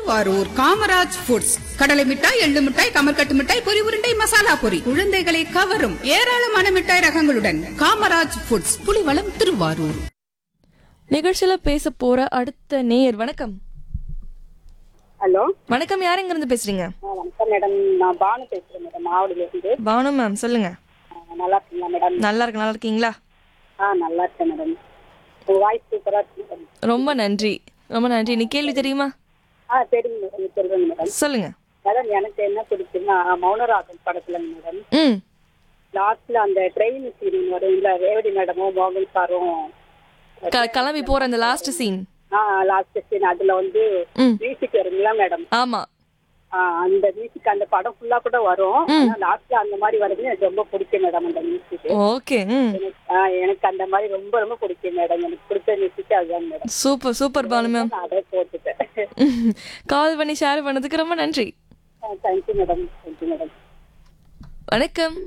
Thiruvarur Kamaraj foods கடலை மிட்டாய் எள்ளு மிட்டாய் கமர்கட்டு மிட்டாய் பொரி உருண்டை மசாலா பொரி குழந்தைகளை கவரும் ஏராளமான மிட்டாய் ரகங்களுடன் காமராஜ் ஃபுட்ஸ் புலிவளம் திருவாரூர் நிகழ்ச்சியில பேச போற அடுத்த நேயர் வணக்கம் ஹலோ வணக்கம் யார் எங்க இருந்து பேசுறீங்க ஆ, வணக்கம் மேடம் நான் பானு பேசுறேன் மேடம் மாவடியிலிருந்து பானு மேம் சொல்லுங்க ஆ, நல்லா இருக்கீங்களா மேடம் நல்லா இருக்கு நல்லா இருக்கீங்களா ஆ நல்லா இருக்கேன் மேடம் உங்க வாய்ஸ் சூப்பரா இருக்கு மேடம் ரொம்ப நன்றி ரொம்ப நன்றி நீ கேள்வி தெரியுமா ஆ சரிங்க மேடம் சொல்றேங்க மேடம் சொல்லுங்க மேடம் எனக்கு என்ன பிடிக்குன்னா மௌனராகன் படத்துல மேடம் ம் லாஸ்ட்ல அந்த ட்ரெயின் சீரியல் வரும் இல்ல ரேவதி மேடமும் மோகன் சாரும் க- கிளம்பி போற அந்த லாஸ்ட் சீன் ஆ லாஸ்ட் சீன் அதுல வந்து ம் மியூசிக் வருங்களா மேடம் ஆமா ஆ, அந்த மியூசிக் அந்த படம் ஃபுல்லா கூட வரும் ஆனா லாஸ்ட்ல அந்த மாதிரி வருது எனக்கு ரொம்ப பிடிக்கும் மேடம் அந்த மியூசிக் ஓகே ம் எனக்கு ஆ, எனக்கு அந்த மாதிரி ரொம்ப ரொம்ப பிடிக்கும் மேடம் எனக்கு பிடிச்ச மியூசிக் அதுதான் madam super super Banu ma'am நான் அதை போட்டுட்டேன் கால் பண்ணி ஷேர் பண்ணதுக்கு ரொம்ப நன்றி தேங்க்யூ மேடம் தேங்க்யூ மேடம் வணக்கம்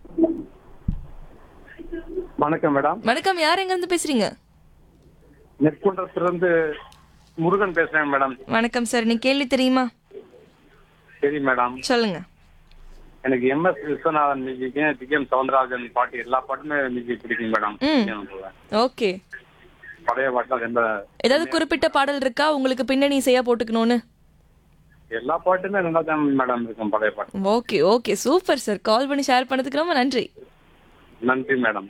வணக்கம் மேடம் வணக்கம் யார் எங்க இருந்து பேசுறீங்க நெற்குன்றத்திலிருந்து முருகன் பேசுறேன் மேடம் வணக்கம் சார் நீ கேள்வி தெரியுமா சரி மேடம் சொல்லுங்க எனக்கு M S Viswanathan music T M Soundararajan பாட்டு எல்லா பாட்டுமே மியூசிக் பிடிக்கும் மேடம் ம். ஓகே பழைய பாட்டுலாம் ரொம்ப ஏதாவது குறிப்பிட்ட பாடல் இருக்கா உங்களுக்கு பின்னணி இசையா போட்டுக்கணும்னு எல்லா பாட்டுமே நல்லா தான் மேடம் இருக்கும் பழைய பாட்டு okay okay super sir call பண்ணி ஷேர் பண்ணதுக்கு ரொம்ப நன்றி நன்றி மேடம்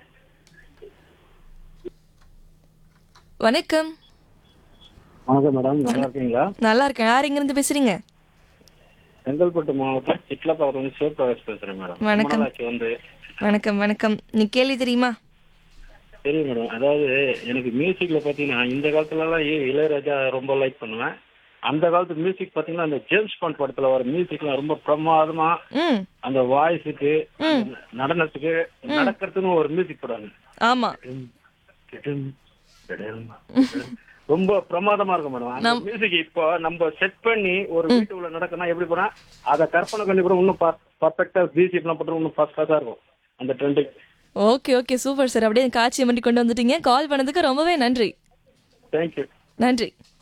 வணக்கம் வணக்கம் மேடம் நல்லா இருக்கீங்களா நல்லா இருக்கேன் யார் எங்க இருந்து பேசுறீங்க செங்கல்பட்டு மாவட்டம் சிட்லப்பாக்கம் வந்து சிவபிரகாஷ் பேசுறேன் மேடம் வணக்கம். மணலாச்சி வந்து வணக்கம் வணக்கம் நீ கேள்வி தெரியுமா தெரியும் மேடம் அதாவது எனக்கு மியூசிக்ல பாத்தீங்கன்னா இந்த காலத்துல எல்லாம் இ- இளையராஜா ரொம்ப லைக் பண்ணுவேன் அந்த காலத்து மியூசிக் பாத்தீங்கன்னா அந்த ஜேம்ஸ் பாண்ட் படத்துல வர மியூசிக்லாம் ரொம்ப பிரமாதமா ம் அந்த வாய்ஸுக்கு நடனத்துக்கு நடக்கிறதுன்னு ஒரு மியூசிக் போடுவாங்க ஆமா டிடும், டிடும், டிடும். ரொம்ப பிரமாதமா இருக்கும் மேடம் அந்த மியூசிக் இப்போ நம்ம செட் பண்ணி ஒரு வீட்டுக்குள்ள நடக்கணும் எப்படி போனா அதை கற்பனை பண்ணி கூட இன்னும் பர்ஃபெக்டா பிஜிஎம் எல்லாம் போட்டு இன்னும் ஃபர்ஸ்ட் கிளாஸா இருக்கும் அந்த trending okay okay super sir அப்படியே காட்சி பண்ணி கொண்டு வந்துட்டீங்க கால் பண்ணதுக்கு ரொம்பவே நன்றி தேங்க்யூ நன்றி